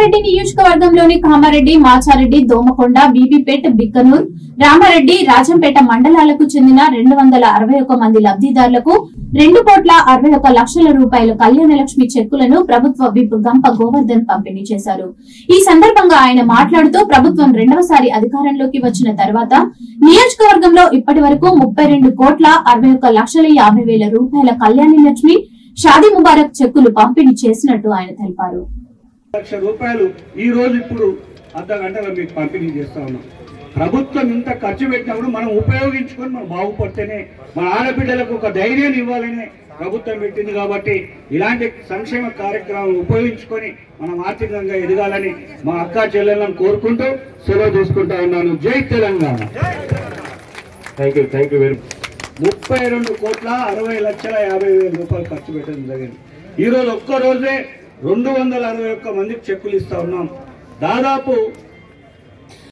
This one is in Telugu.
కామారెడ్డి నియోజకవర్గంలోని కామారెడ్డి మాచారెడ్డి దోమకొండ బీబీపేట్ బిక్కనూర్ రామారెడ్డి రాజంపేట మండలాలకు చెందిన రెండు వందల అరవై ఒక్క మంది లబ్దిదారులకు రెండు కోట్ల అరవై ఒక్క లక్షల రూపాయల కళ్యాణ లక్ష్మి చెక్కులను ప్రభుత్వ విప్ గంప గోవర్ధన్ పంపిణీ చేశారు ఈ సందర్భంగా ఆయన మాట్లాడుతూ ప్రభుత్వం రెండవసారి అధికారంలోకి వచ్చిన తర్వాత నియోజకవర్గంలో ఇప్పటి వరకు ముప్పై రెండు కోట్ల అరవై ఒక్క లక్షల యాభై వేల రూపాయల కళ్యాణ లక్ష్మి షాదీ ముబారక్ చెక్కులు పంపిణీ చేసినట్టు ఆయన తెలిపారు లక్ష రూపాయలు ఈ రోజు ఇప్పుడు అర్ధ గంటలో మీకు పంపిణీ చేస్తా ఉన్నాం ప్రభుత్వం ఇంత ఖర్చు పెట్టినప్పుడు మనం ఉపయోగించుకొని మనం బాగుపడితేనే మన ఆడబిడ్డలకు ఒక ధైర్యాన్ని ఇవ్వాలని ప్రభుత్వం పెట్టింది కాబట్టి ఇలాంటి సంక్షేమ కార్యక్రమాలు ఉపయోగించుకొని మనం ఆర్థికంగా ఎదగాలని మా అక్క చెల్లెలను కోరుకుంటూ సెలవు తీసుకుంటా ఉన్నాను జై Telangana thank you thank you very ముప్పై రెండు కోట్ల అరవై లక్షల యాభై వేల రూపాయలు ఖర్చు పెట్టడం జరిగింది ఈ రోజు ఒక్క రోజే రెండు వందల అరవై ఒక్క మందికి చెక్కులు ఇస్తా ఉన్నాం దాదాపు